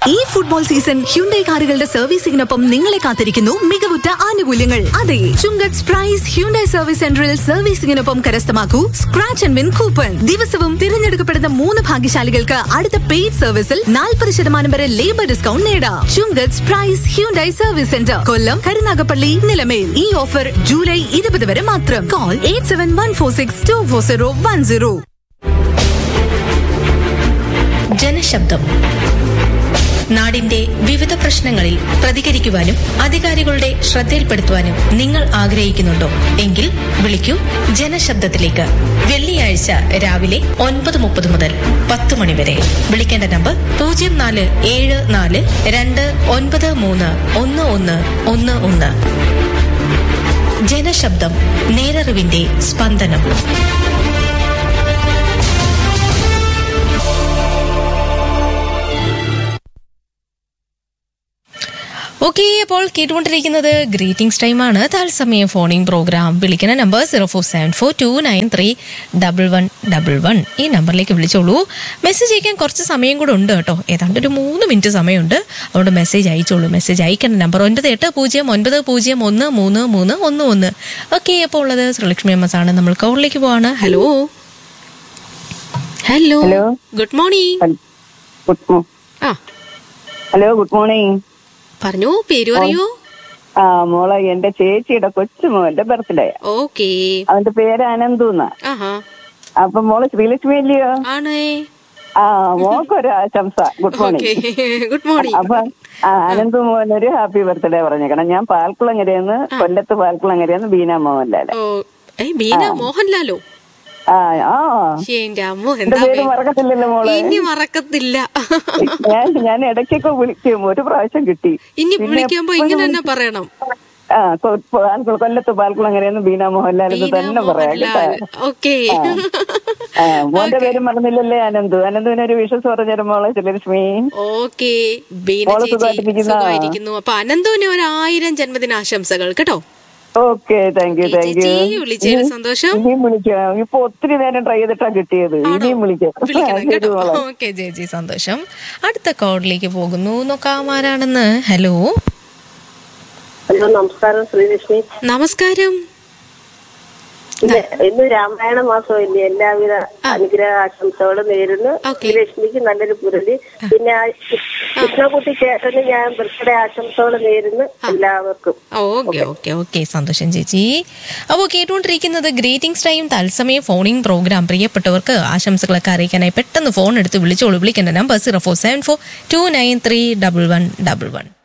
ഈ football season Hyundai കാറുകളുടെ സർവീസിംഗിനൊപ്പം നിങ്ങളെ കാത്തിരിക്കുന്നു മികവുറ്റ ആനുകൂല്യങ്ങൾ അതെ ചുങ്കത്ത് പ്രൈസ് ഹ്യുണ്ടൈ സർവീസ് സെന്ററിൽ സർവീസിംഗിനൊപ്പം കരസ്ഥമാക്കൂ സ്ക്രാച്ച് ആൻഡ് വിൻ കൂപ്പൺ ദിവസവും തിരഞ്ഞെടുക്കപ്പെടുന്ന മൂന്ന് ഭാഗ്യശാലികൾക്ക് അടുത്ത പെയ്ഡ് സർവീസിൽ നാൽപ്പത് ശതമാനം വരെ ലേബർ ഡിസ്കൗണ്ട് നേടാം Chunkath Price Hyundai service centre Kollam Karunagappally Nilamel ഈ ഓഫർ ജൂലൈ ഇരുപത് വരെ മാത്രം call eight seven one four six two four zero one zero ജനശബ്ദം നാടിന്റെ വിവിധ പ്രശ്നങ്ങളിൽ പ്രതികരിക്കുവാനും അധികാരികളുടെ ശ്രദ്ധയിൽപ്പെടുത്തുവാനും നിങ്ങൾ ആഗ്രഹിക്കുന്നുണ്ടോ എങ്കിൽ വിളിക്കൂ ജനശബ്ദത്തിലേക്ക് വെള്ളിയാഴ്ച രാവിലെ ഒൻപത് മുപ്പത് മുതൽ പത്ത് മണി വരെ വിളിക്കേണ്ട നമ്പർ പൂജ്യം നാല് ഏഴ് നാല് രണ്ട് ഒൻപത് മൂന്ന് ഒന്ന് ഒന്ന് ഒന്ന് ഒന്ന് ജനശബ്ദം നേരറിവിന്റെ സ്പന്ദനം ഓക്കെ അപ്പോൾ കേട്ടുകൊണ്ടിരിക്കുന്നത് ഗ്രീറ്റിംഗ്സ് ടൈമാണ് തത്സമയം ഫോണിംഗ് പ്രോഗ്രാം വിളിക്കുന്ന number zero four seven four two nine three double one double one ഈ നമ്പറിലേക്ക് വിളിച്ചോളൂ മെസ്സേജ് അയക്കാൻ കുറച്ച് സമയം കൂടെ ഉണ്ട് കേട്ടോ ഏതാണ്ട് ഒരു മൂന്ന് മിനിറ്റ് സമയമുണ്ട് അതുകൊണ്ട് മെസ്സേജ് അയച്ചോളൂ മെസ്സേജ് അയക്കേണ്ട നമ്പർ ഒൻപത് എട്ട് പൂജ്യം ഒൻപത് പൂജ്യം ഒന്ന് മൂന്ന് മൂന്ന് ഒന്ന് ഒന്ന് ഓക്കെ അപ്പോൾ ഉള്ളത് ശ്രീലക്ഷ്മി എം എസ് ആണ് നമ്മൾ കോളിലേക്ക് പോവാണ് hello hello hello. Good morning good മോ- ആ ഹലോ ഗുഡ് മോർണിംഗ് പറഞ്ഞോ പേര് പറയൂ ആ മോളെ എന്റെ ചേച്ചിയുടെ കൊച്ചുമോന്റെ ബർത്ത്ഡേ ഓക്കേ അവന്റെ പേര് അനന്തു എന്നാ ആഹാ അപ്പൊ മോള് ശ്രീലക്ഷ്മി അല്ലയോ ആണേ ആ മോക്കൊരു ആശംസ good okay morning good morning അപ്പൊ ആ അനന്തു മോനൊരു ഹാപ്പി ബർത്ത്ഡേ പറഞ്ഞേക്കണം ഞാൻ പാൽക്കുളങ്ങരയെന്ന് കൊല്ലത്ത് പാൽക്കുളങ്ങരയെന്ന് ബീന മോഹൻലാല് ഓ ഏ ബീന മോഹൻലാലോ ആ ആ ശ്ശേ, എന്റെ അമ്മോ എന്റെ എന്താ പേര് പേ- മറക്കത്തില്ലല്ലോ മോളെ ഇനി മറക്കത്തില്ല ഞാൻ ഞാൻ ഇടയ്ക്കൊക്കെ വിളിക്കും ഒരു പ്രാവശ്യം കിട്ടി ഇനി പിന്നെ വിളിക്കുമ്പോ എപ്പോഴും ഇങ്ങനെ തന്നെ പറയണം ആ കൊ- പാൽക്കുള- കൊല്ലത്ത് പാൽക്കുളങ്ങരയെന്ന് ബീന മോഹൻലാൽ എന്ന് ബീന തന്നെ പറയാം കേട്ടോ മോഹൻലാൽ ഓക്കെ ആ, മോന്റെ പേര് മറന്നില്ലല്ലേ അനന്തു അനന്തുവിനൊരു വിഷസ് പറഞ്ഞൊരു മോളെ ശ്രീലക്ഷ്മി ഓക്കെ ബീന മോള് ചേച്ചി സുഖമായിട്ടിരിക്കുന്നോ? സുഖമായിരിക്കുന്നു അപ്പൊ അനന്തുവിന് ഒരു ആയിരം ജന്മദിനാശംസകൾ കേട്ടോ ഓക്കെ താങ്ക് യു ഈ താങ്ക് യു ചേച്ചി വിളിച്ചതിൽ സന്തോഷം ഇനിയും വിളിക്കാം ഇപ്പൊ ഒത്തിരി നേരം ട്രൈ ചെയ്തിട്ടാ കിട്ടിയത് ഇനിയും വിളിക്കാം വിളിക്കണം ശരി കേട്ടോ മോളെ ഓക്കെ ചേച്ചി സന്തോഷം അടുത്ത കോഡിലേക്ക് പോകുന്നു നോക്കാം ആരാണെന്ന് ഹലോ ഹലോ നമസ്കാരം ശ്രീലക്ഷ്മി നമസ്കാരം ഇന്ന് ഇന്ന് രാമായണ മാസമല്ലേ എല്ലാവിധ അനുഗ്രഹ ആശംസകളും നേരുന്നു ഓക്കേ. ശ്രീലക്ഷ്മിക്ക് നല്ലൊരു പുരളി പിന്നെ ആ കൃഷ്ണകുട്ടി ചേട്ടന് ഞാൻ ബർത്ത്ഡേ ആശംസകൾ നേരുന്നു എല്ലാവർക്കും ഓക്കെ ഓക്കെ ഓക്കെ സന്തോഷം ചേച്ചി അപ്പോൾ കേട്ടുകൊണ്ടിരിക്കുന്നത് ഗ്രീറ്റിംഗ്സ് ടൈം തത്സമയം ഫോണിംഗ് പ്രോഗ്രാം പ്രിയപ്പെട്ടവർക്ക് ആശംസകളൊക്കെ അറിയിക്കാനായി പെട്ടെന്ന് ഫോൺ എടുത്ത് വിളിച്ചോളൂ വിളിക്കേണ്ട number zero four seven four two nine three double one double one